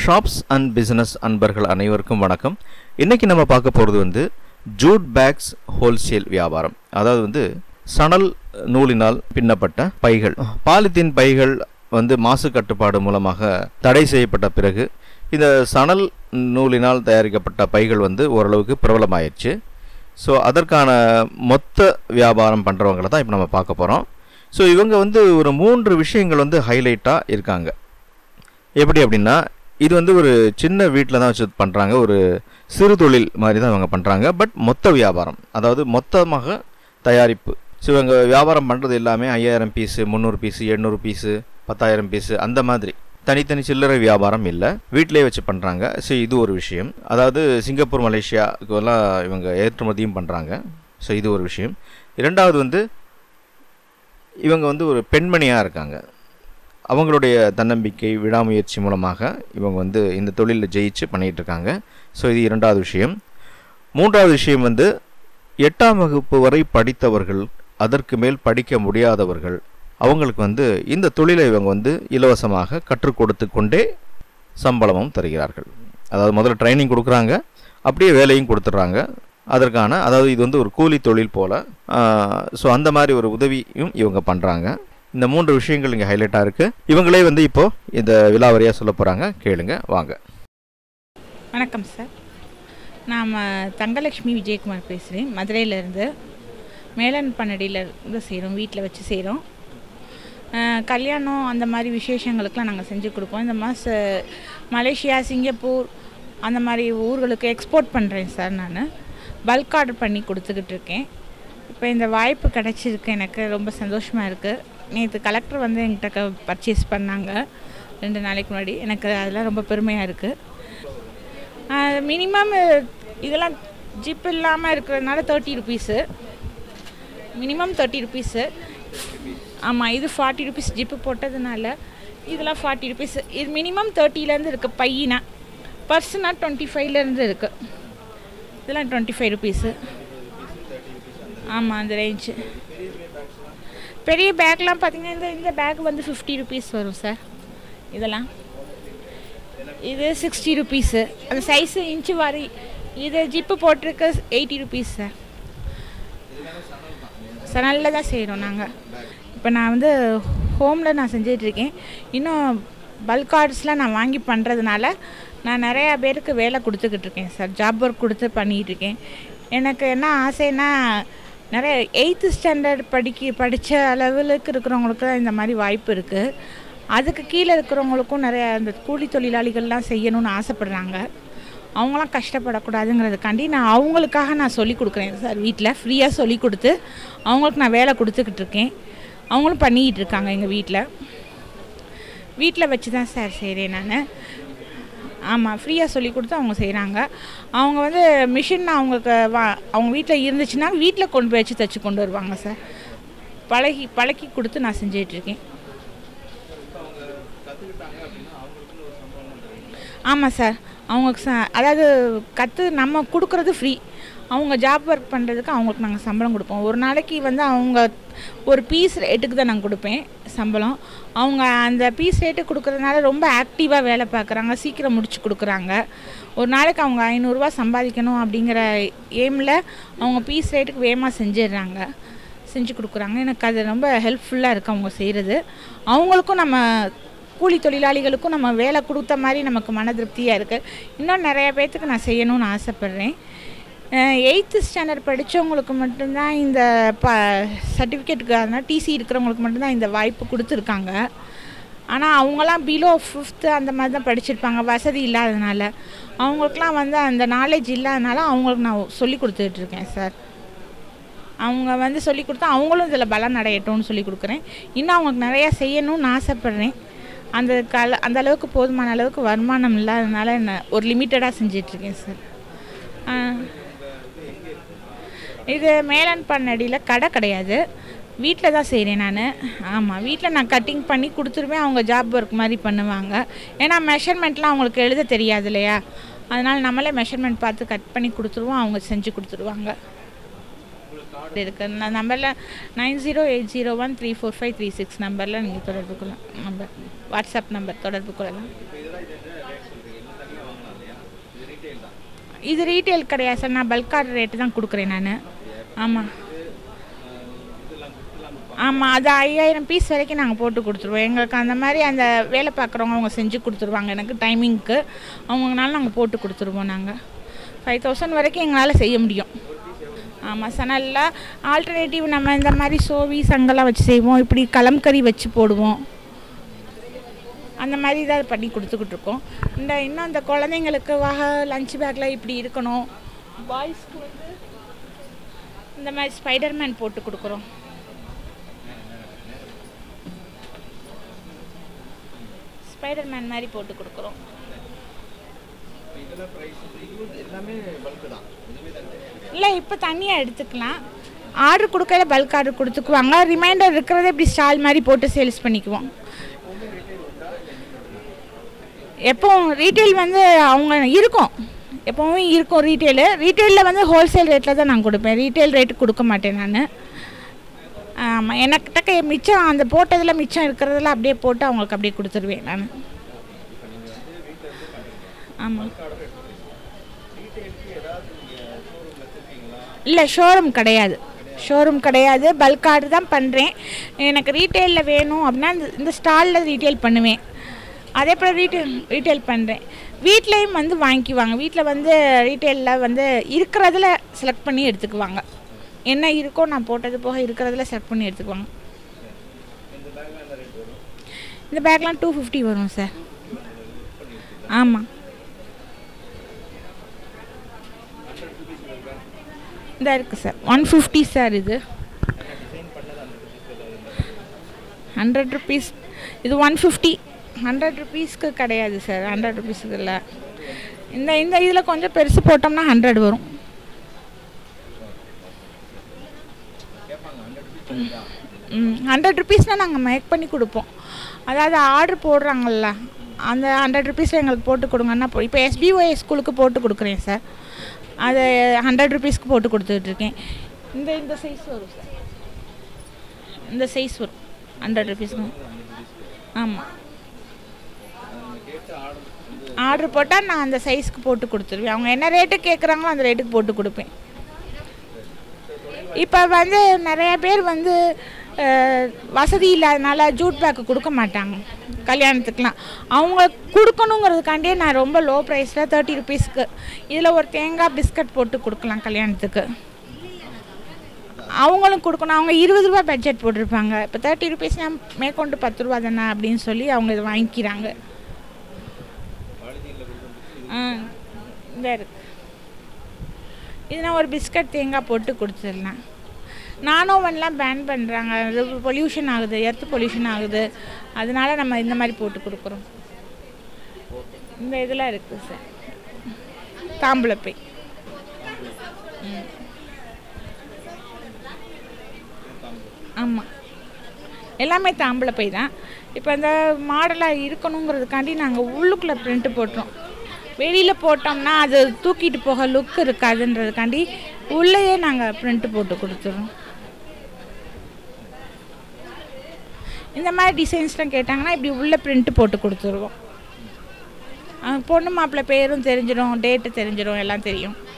shops and business அன்பர்கள் அனைவருக்கும் வணக்கம் இன்றைக்கி நம்ம பார்க்க போகிறது வந்து ஜூட் பேக்ஸ் ஹோல்சேல் வியாபாரம் அதாவது வந்து சணல் நூலினால் பின்னப்பட்ட பைகள் பாலித்தீன் பைகள் வந்து மாசு கட்டுப்பாடு மூலமாக தடை செய்யப்பட்ட பிறகு இந்த சணல் நூலினால் தயாரிக்கப்பட்ட பைகள் வந்து ஓரளவுக்கு பிரபலமாயிருச்சு ஸோ அதற்கான மொத்த வியாபாரம் பண்ணுறவங்கள தான் இப்போ நம்ம பார்க்க போகிறோம் ஸோ இவங்க வந்து ஒரு மூன்று விஷயங்கள் வந்து ஹைலைட்டாக இருக்காங்க எப்படி அப்படின்னா இது வந்து ஒரு சின்ன வீட்டில் தான் வச்சு பண்ணுறாங்க ஒரு சிறு தொழில் மாதிரி தான் இவங்க பண்ணுறாங்க பட் மொத்த வியாபாரம் அதாவது மொத்தமாக தயாரிப்பு ஸோ இவங்க வியாபாரம் பண்ணுறது எல்லாமே ஐயாயிரம் பீஸு முந்நூறு பீஸு எண்ணூறு பீஸு பத்தாயிரம் பீஸு அந்த மாதிரி தனித்தனி சில்லறை வியாபாரம் இல்லை வீட்டிலே வச்சு பண்ணுறாங்க ஸோ இது ஒரு விஷயம் அதாவது சிங்கப்பூர் மலேசியாவுக்கெல்லாம் இவங்க ஏற்றுமதியும் பண்ணுறாங்க ஸோ இது ஒரு விஷயம் இரண்டாவது வந்து இவங்க வந்து ஒரு பெண்மணியாக இருக்காங்க அவங்களுடைய தன்னம்பிக்கை விடாமுயற்சி மூலமாக இவங்க வந்து இந்த தொழிலில் ஜெயிச்சு பண்ணிகிட்டு இருக்காங்க ஸோ இது இரண்டாவது விஷயம் மூன்றாவது விஷயம் வந்து எட்டாம் வகுப்பு வரை படித்தவர்கள் அதற்கு மேல் படிக்க முடியாதவர்கள் அவங்களுக்கு வந்து இந்த தொழிலை இவங்க வந்து இலவசமாக கற்றுக் கொடுத்து கொண்டே சம்பளமும் தருகிறார்கள் அதாவது முதல்ல ட்ரைனிங் கொடுக்குறாங்க அப்படியே வேலையும் கொடுத்துட்றாங்க அதற்கான அதாவது இது வந்து ஒரு கூலி தொழில் போல் ஸோ அந்த மாதிரி ஒரு உதவியும் இவங்க பண்ணுறாங்க இந்த மூன்று விஷயங்கள் இங்கே ஹைலைட்டாக இருக்குது இவங்களே வந்து இப்போது இந்த விலாவரியாக சொல்ல போகிறாங்க கேளுங்க வாங்க வணக்கம் சார் நாம் தங்கலட்சுமி விஜயகுமார் பேசுகிறேன் மதுரையிலேருந்து மேலன் பண்ணடியில் இருந்து செய்கிறோம் வீட்டில் வச்சு செய்கிறோம் கல்யாணம் அந்த மாதிரி விசேஷங்களுக்கெலாம் நாங்கள் செஞ்சு கொடுப்போம் இந்த மாத மலேசியா சிங்கப்பூர் அந்த மாதிரி ஊர்களுக்கு எக்ஸ்போர்ட் பண்ணுறேன் சார் நான் பல்க் ஆர்டர் பண்ணி கொடுத்துக்கிட்டு இருக்கேன் இப்போ இந்த வாய்ப்பு கிடச்சிருக்கு எனக்கு ரொம்ப சந்தோஷமாக இருக்குது நேற்று கலெக்டர் வந்து என்கிட்ட பர்ச்சேஸ் பண்ணாங்க ரெண்டு நாளைக்கு முன்னாடி எனக்கு அதெல்லாம் ரொம்ப பெருமையாக இருக்குது மினிமம் இதெல்லாம் ஜிப் இல்லாமல் இருக்கிறதுனால thirty rupees minimum thirty rupees ஆமாம் இது ஃபார்ட்டி ருபீஸ் ஜிப்பு போட்டதுனால இதெல்லாம் ஃபார்ட்டி ருபீஸ் இது மினிமம் தேர்ட்டிலேருந்து இருக்குது பையனா பர்சனா டுவெண்ட்டி ஃபைவ்லேருந்து இருக்குது இதெல்லாம் டுவெண்ட்டி ஃபைவ் ருபீஸு ஆமாம் அந்த ரேஞ்சு பெரிய பேக்லாம் பார்த்தீங்கன்னா இந்த இந்த பேக் வந்து ஃபிஃப்டி ருபீஸ் வரும் சார் இதெல்லாம் இது சிக்ஸ்டி ருபீஸு அந்த சைஸு இன்ச்சு வாரி இது ஜிப்பு போட்டிருக்க எயிட்டி ருபீஸ் சார் சனலில் தான் செய்கிறோம் நாங்கள் இப்போ நான் வந்து ஹோமில் நான் செஞ்சிட்ருக்கேன் இன்னும் பல்க் ஆர்டர்ஸ்லாம் நான் வாங்கி பண்ணுறதுனால நான் நிறையா பேருக்கு வேலை கொடுத்துக்கிட்டு இருக்கேன் சார் ஜாப் ஒர்க் கொடுத்து பண்ணிகிட்ருக்கேன் எனக்கு என்ன ஆசைன்னா நிறைய எயித்து ஸ்டாண்டர்ட் படிக்க படித்த அளவுக்கு இருக்கிறவங்களுக்கு தான் இந்த மாதிரி வாய்ப்பு இருக்குது அதுக்கு கீழே இருக்கிறவங்களுக்கும் நிறைய அந்த கூலி தொழிலாளிகள்லாம் செய்யணும்னு ஆசைப்பட்றாங்க அவங்களாம் கஷ்டப்படக்கூடாதுங்கிறதுக்காண்டி நான் அவங்களுக்காக நான் சொல்லி கொடுக்குறேன் சார் வீட்டில் ஃப்ரீயாக சொல்லி கொடுத்து அவங்களுக்கு நான் வேலை கொடுத்துக்கிட்டு இருக்கேன் அவங்களும் பண்ணிக்கிட்டு இருக்காங்க எங்கள் வீட்டில் வீட்டில் வச்சு தான் சார் செய்கிறேன் நான் ஆமாம் ஃப்ரீயாக சொல்லி கொடுத்து அவங்க செய்கிறாங்க அவங்க வந்து மிஷின் அவங்களுக்கு வா அவங்க வீட்டில் இருந்துச்சுன்னா வீட்டில் கொண்டு போய் வச்சு தைச்சி கொண்டு வருவாங்க சார் பழகி பழக்கி கொடுத்து நான் செஞ்சிட்ருக்கேன் ஆமாம் சார் அவங்க ச அதாவது கற்று நம்ம கொடுக்குறது ஃப்ரீ அவங்க ஜாப் ஒர்க் பண்ணுறதுக்கு அவங்களுக்கு நாங்கள் சம்பளம் கொடுப்போம் ஒரு நாளைக்கு வந்து அவங்க ஒரு பீஸ் ரேட்டுக்கு தான் நாங்கள் கொடுப்பேன் சம்பளம் அவங்க அந்த பீஸ் ரேட்டு கொடுக்குறதுனால ரொம்ப ஆக்டிவாக வேலை பார்க்குறாங்க சீக்கிரம் முடிச்சு கொடுக்குறாங்க ஒரு நாளைக்கு அவங்க ஐநூறுரூவா சம்பாதிக்கணும் அப்படிங்கிற எய்மில் அவங்க பீஸ் ரேட்டுக்கு வேகமாக செஞ்சிடுறாங்க செஞ்சு கொடுக்குறாங்க எனக்கு அது ரொம்ப ஹெல்ப்ஃபுல்லாக இருக்குது அவங்க செய்கிறது அவங்களுக்கும் நம்ம கூலி தொழிலாளிகளுக்கும் நம்ம வேலை கொடுத்த மாதிரி நமக்கு மன திருப்தியாக இருக்குது இன்னும் நிறைய பேர்த்துக்கு நான் செய்யணும்னு ஆசைப்பட்றேன் எயித்து ஸ்டாண்டர்ட் படித்தவங்களுக்கு மட்டும்தான் இந்த ப சர்டிஃபிகேட்டுக்கு அதனால் டிசி இருக்கிறவங்களுக்கு மட்டும்தான் இந்த வாய்ப்பு கொடுத்துருக்காங்க ஆனால் அவங்களாம் பிலோ ஃபிஃப்த்து அந்த மாதிரி தான் படிச்சிருப்பாங்க வசதி இல்லாததுனால அவங்களுக்குலாம் வந்து அந்த நாலேஜ் இல்லாதனால அவங்களுக்கு நான் சொல்லி கொடுத்துட்ருக்கேன் சார் அவங்க வந்து சொல்லி கொடுத்தா அவங்களும் இதில் பலன் அடையட்டும்னு சொல்லி கொடுக்குறேன் இன்னும் அவங்களுக்கு நிறையா செய்யணும்னு ஆசைப்பட்றேன் அந்த கல அந்த அளவுக்கு போதுமான அளவுக்கு வருமானம் இல்லாததுனால என்ன ஒரு லிமிட்டடாக செஞ்சிட்ருக்கேன் சார் இது மேலன் பண்ணடியில் கடை கிடையாது வீட்டில் தான் செய்கிறேன் நான் ஆமாம் வீட்டில் நான் கட்டிங் பண்ணி கொடுத்துருவேன் அவங்க ஜாப் ஒர்க் மாதிரி பண்ணுவாங்க ஏன்னா மெஷர்மெண்ட்லாம் அவங்களுக்கு எழுத தெரியாது இல்லையா அதனால் நம்மளே மெஷர்மெண்ட் பார்த்து கட் பண்ணி கொடுத்துருவோம் அவங்க செஞ்சு கொடுத்துருவாங்க இருக்கு நான் நம்பரில் nine zero eight zero one three four five three six நம்பரில் நீங்கள் தொடர்பு கொள்ளலாம் நம்பர் வாட்ஸ்அப் நம்பர் தொடர்பு கொள்ளலாம் இது ரீட்டைல் கிடையாது சார் நான் பல்க் ஆர்டர் ரேட்டு தான் கொடுக்குறேன் நான் ஆமாம் ஆமாம் அது ஐயாயிரம் பீஸ் வரைக்கும் நாங்கள் போட்டு கொடுத்துருவோம் எங்களுக்கு அந்த மாதிரி அந்த வேலை பார்க்குறவங்க அவங்க செஞ்சு கொடுத்துருவாங்க எனக்கு டைமிங்க்கு அவங்கனால நாங்கள் போட்டு கொடுத்துருவோம் நாங்கள் ஃபைவ் தௌசண்ட் வரைக்கும் எங்களால் செய்ய முடியும் ஆமாம் சார் நல்லா ஆல்டர்னேட்டிவ் நம்ம இந்த மாதிரி சோவி சங்கெல்லாம் வச்சு செய்வோம் இப்படி கலம்கறி வச்சு போடுவோம் அந்த மாதிரி தான் பண்ணி கொடுத்துக்கிட்டு இருக்கோம் இந்த இன்னும் இந்த குழந்தைங்களுக்கு வகை லஞ்ச் பேக்கில் இப்படி இருக்கணும் பாய்ஸ்க்கு வந்து இந்த மாதிரி ஸ்பைடர்மேன் போட்டு கொடுக்குறோம் ஸ்பைடர்மேன் மாதிரி போட்டு கொடுக்குறோம் இல்லை இப்போ தனியாக எடுத்துக்கலாம் ஆர்டர் கொடுக்கல பல்க் ஆர்டர் கொடுத்துக்குவாங்க ரிமைண்டர் இருக்கிறத இப்படி ஸ்டால் மாதிரி போட்டு சேல்ஸ் பண்ணிக்குவோம் எப்பவும் ரீட்டைல் வந்து அவங்க இருக்கும் எப்போவுமே இருக்கும் ரீட்டெயிலு ரீட்டெயிலில் வந்து ஹோல்சேல் ரேட்டில் தான் நான் கொடுப்பேன் ரீட்டைல் ரேட்டு கொடுக்க மாட்டேன் நான் ஆமாம் எனக்கிட்ட மிச்சம் அந்த போட்டதில் மிச்சம் இருக்கிறதுல அப்படியே போட்டு அவங்களுக்கு அப்படியே கொடுத்துருவேன் நான் ஆமாம் இல்லை ஷோரூம் கிடையாது ஷோரூம் கிடையாது பல்க் ஆர்டர் தான் பண்ணுறேன் எனக்கு ரீட்டெயிலில் வேணும் அப்படின்னா இந்த- இந்த ஸ்டாலில் ரீட்டெயில் பண்ணுவேன் அதே போல் ரீட்டெயில் ரீட்டெயில் பண்ணுறேன் வீட்லேயும் வந்து வாங்கிக்குவாங்க வீட்டில் வந்து ரீட்டெயிலில் வந்து இருக்கிறதுல செலக்ட் பண்ணி எடுத்துக்குவாங்க என்ன இருக்கோ நான் போட்டது போக இருக்கிறதுல செலக்ட் பண்ணி எடுத்துக்குவாங்க இந்த பேக்லாம் டூ ஃபிஃப்டி வரும் சார் ஆமாம் இந்த இருக்குது சார் ஒன் ஃபிஃப்டி சார் இது ஹண்ட்ரட் ருபீஸ் இது ஒன் ஃபிஃப்டி ஹண்ட்ரட் ருபீஸ்க்கு கிடையாது சார் ஹண்ட்ரட் ருபீஸுக்கு இல்லை இந்த இந்த இதில் கொஞ்சம் பெருசு போட்டோம்னா ஹண்ட்ரட் வரும் ம் ஹண்ட்ரட் ருபீஸ்னால் நாங்கள் மேக் பண்ணி கொடுப்போம் அதாவது ஆர்டர் போடுறாங்கல்ல அந்த ஹண்ட்ரட் ருபீஸில் எங்களுக்கு போட்டு கொடுங்கன்னா போ இப்போ எஸ்பிஒஐ ஸ்கூலுக்கு போட்டு கொடுக்குறேன் சார் அது ஹண்ட்ரட் ருபீஸ்க்கு போட்டு கொடுத்துட்ருக்கேன் இந்த இந்த சைஸ் வரும் சார் இந்த சைஸ் வரும் ஹண்ட்ரட் ருபீஸ்க்கு ஆமாம் ஆர்டர் போட்டால் நான் அந்த சைஸ்க்கு போட்டு கொடுத்துருவேன் அவங்க என்ன ரேட்டு கேட்குறாங்களோ அந்த ரேட்டுக்கு போட்டு கொடுப்பேன் இப்போ வந்து நிறைய பேர் வந்து அஹ், வசதி இல்லாதனால ஜூட் பேக்கு கொடுக்க மாட்டாங்க கல்யாணத்துக்குலாம் அவங்க கொடுக்கணுங்கிறதுக்காண்டியே நான் ரொம்ப லோ ப்ரைஸில் தேர்ட்டி ருபீஸ்க்கு இதில் ஒரு தேங்காய் பிஸ்கட் போட்டு கொடுக்கலாம் கல்யாணத்துக்கு அவங்களும் கொடுக்கணும் அவங்க இருபது ரூபா பட்ஜெட் போட்டிருப்பாங்க இப்போ தேர்ட்டி ருபீஸ்னா மேற்கொண்டு பத்து ரூபா தானே அப்படின்னு சொல்லி அவங்க இதை வாங்கிக்கிறாங்க ஆ இந்த இருக்கு இதுனா ஒரு பிஸ்கட் தேங்காய் போட்டு கொடுத்துடலாம் நானோவன்லாம் பேன் பண்ணுறாங்க அது பொல்யூஷன் ஆகுது எர்த் பொல்யூஷன் ஆகுது அதனால நம்ம இந்த மாதிரி போட்டு கொடுக்குறோம் இந்த இதெல்லாம் இருக்குது சார் தாம்பூலப்பை ம் ஆமாம் எல்லாமே தாம்பூலப்பை தான் இப்போ இந்த மாடலாக இருக்கணுங்கிறதுக்காண்டி நாங்கள் உள்ளுக்குள்ளே பிரிண்ட்டு போட்டுறோம் வெளியில் போட்டோம்னா அது தூக்கிட்டு போக லுக் இருக்காதுன்றதுக்காண்டி உள்ளேயே நாங்கள் பிரிண்ட்டு போட்டு கொடுத்துறோம் இந்த மாதிரி டிசைன்ஸ்லாம் கேட்டாங்கன்னா இப்படி உள்ள பிரிண்ட்டு போட்டு கொடுத்துருவோம் அஹ் பொண்ணு மாப்பிள்ளை பேரும் தெரிஞ்சிடும் டேட்டு தெரிஞ்சிடும் எல்லாம் தெரியும்